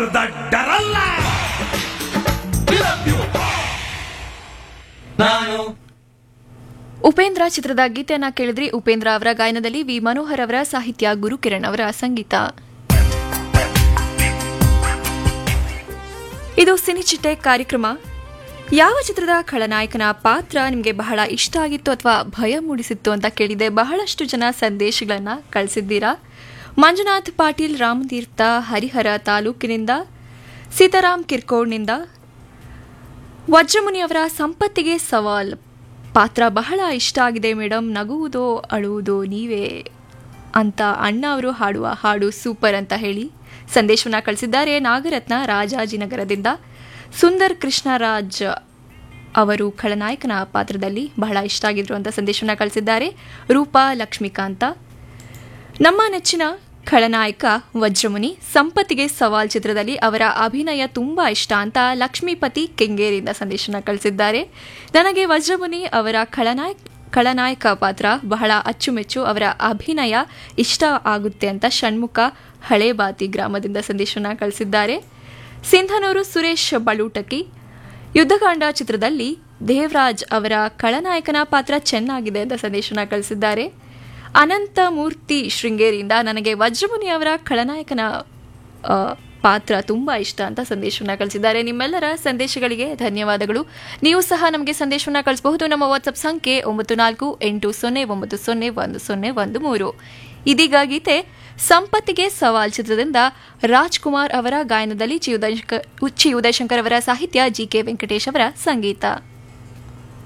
ದಡ್ಡರಲ್ಲ ನಾನು ಉಪೇಂದ್ರ ಚಿತ್ರದ ಗೀತೆಯನ್ನ ಕೇಳಿದ್ರಿ ಉಪೇಂದ್ರ ಅವರ ಗಾಯನದಲ್ಲಿ ವಿ ಮನೋಹರ್ ಅವರ ಸಾಹಿತ್ಯ ಗುರುಕಿರಣ್ ಅವರ ಸಂಗೀತ ಇದು ಸಿನಿಚಿಟ್ಟೆ ಕಾರ್ಯಕ್ರಮ ಯಾವ ಚಿತ್ರದ ಖಳನಾಯಕನ ಪಾತ್ರ ನಿಮಗೆ ಬಹಳ ಇಷ್ಟ ಆಗಿತ್ತು ಅಥವಾ ಭಯ ಮೂಡಿಸಿತ್ತು ಅಂತ ಕೇಳಿದೆ ಬಹಳಷ್ಟು ಜನ ಸಂದೇಶಗಳನ್ನ ಕಳಿಸಿದ್ದೀರಾ ಮಂಜುನಾಥ್ ಪಾಟೀಲ್ ರಾಮತೀರ್ಥ ಹರಿಹರ ತಾಲೂಕಿನಿಂದ ಸೀತಾರಾಮ್ ಕಿರ್ಕೋಡ್ನಿಂದ ವಜ್ರಮುನಿ ಅವರ ಸಂಪತ್ತಿಗೆ ಸವಾಲ್ ಪಾತ್ರ ಬಹಳ ಇಷ್ಟ ಆಗಿದೆ ಮೇಡಮ್ ನಗುವುದೋ ಅಳುವುದೋ ನೀವೇ ಅಂತ ಅಣ್ಣ ಅವರು ಹಾಡುವ ಹಾಡು ಸೂಪರ್ ಅಂತ ಹೇಳಿ ಸಂದೇಶವನ್ನ ಕಳಿಸಿದ್ದಾರೆ ನಾಗರತ್ನ ರಾಜಾಜಿನಗರದಿಂದ ಸುಂದರ್ ಕೃಷ್ಣರಾಜ್ ಅವರು ಖಳನಾಯಕನ ಪಾತ್ರದಲ್ಲಿ ಬಹಳ ಇಷ್ಟ ಆಗಿದ್ರು ಅಂತ ಸಂದೇಶವನ್ನ ಕಳಿಸಿದ್ದಾರೆ ರೂಪಾ ಲಕ್ಷ್ಮೀಕಾಂತ ನಮ್ಮ ನೆಚ್ಚಿನ ಖಳನಾಯಕ ವಜ್ರಮುನಿ ಸಂಪತ್ತಿಗೆ ಸವಾಲ್ ಚಿತ್ರದಲ್ಲಿ ಅವರ ಅಭಿನಯ ತುಂಬಾ ಇಷ್ಟ ಅಂತ ಲಕ್ಷ್ಮೀಪತಿ ಕೆಂಗೇರಿಯಿಂದ ಸಂದೇಶನ ಕಳಿಸಿದ್ದಾರೆ ನನಗೆ ವಜ್ರಮುನಿ ಅವರ ಖಳನಾಯಕ ಖಳನಾಯಕ ಪಾತ್ರ ಬಹಳ ಅಚ್ಚುಮೆಚ್ಚು ಅವರ ಅಭಿನಯ ಇಷ್ಟ ಆಗುತ್ತೆ ಅಂತ ಷಣ್ಮುಖ ಹಳೇಬಾತಿ ಗ್ರಾಮದಿಂದ ಸಂದೇಶನ ಕಳಿಸಿದ್ದಾರೆ ಸಿಂಧನೂರು ಸುರೇಶ್ ಬಲೂಟಕಿ ಯುದ್ಧಕಾಂಡ ಚಿತ್ರದಲ್ಲಿ ದೇವರಾಜ್ ಅವರ ಖಳನಾಯಕನ ಪಾತ್ರ ಚೆನ್ನಾಗಿದೆ ಅಂತ ಸಂದೇಶನ ಕಳಿಸಿದ್ದಾರೆ ಅನಂತ ಮೂರ್ತಿ ಶೃಂಗೇರಿಯಿಂದ ನನಗೆ ವಜ್ರಮುನಿ ಅವರ ಖಳನಾಯಕನ ಆ, ಪಾತ್ರ ತುಂಬಾ ಇಷ್ಟ ಅಂತ ಸಂದೇಶವನ್ನ ಕಳಿಸಿದ್ದಾರೆ ನಿಮ್ಮೆಲ್ಲರ ಸಂದೇಶಗಳಿಗೆ ಧನ್ಯವಾದಗಳು ನೀವು ಸಹ ನಮಗೆ ಸಂದೇಶವನ್ನ ಕಳಿಸಬಹುದು ನಮ್ಮ ವಾಟ್ಸಪ್ ಸಂಖ್ಯೆ ಒಂಬತ್ತು ನಾಲ್ಕು ಎಂಟು ಸೊನ್ನೆ ಒಂಬತ್ತು ಸೊನ್ನೆ ಒಂದು ಸೊನ್ನೆ ಒಂದು ಮೂರು ಇದೀಗ ಗೀತೆ ಸಂಪತ್ತಿಗೆ ಸವಾಲ್ ಚಿತ್ರದಿಂದ ರಾಜ್ಕುಮಾರ್ ಅವರ ಗಾಯನದಲ್ಲಿ ಚಿ ಉದಯಶಂಕರ್ ಚಿ ಉದಯಶಂಕರ್ ಅವರ ಸಾಹಿತ್ಯ ಜಿ ಕೆ ವೆಂಕಟೇಶ್ ಅವರ ಸಂಗೀತ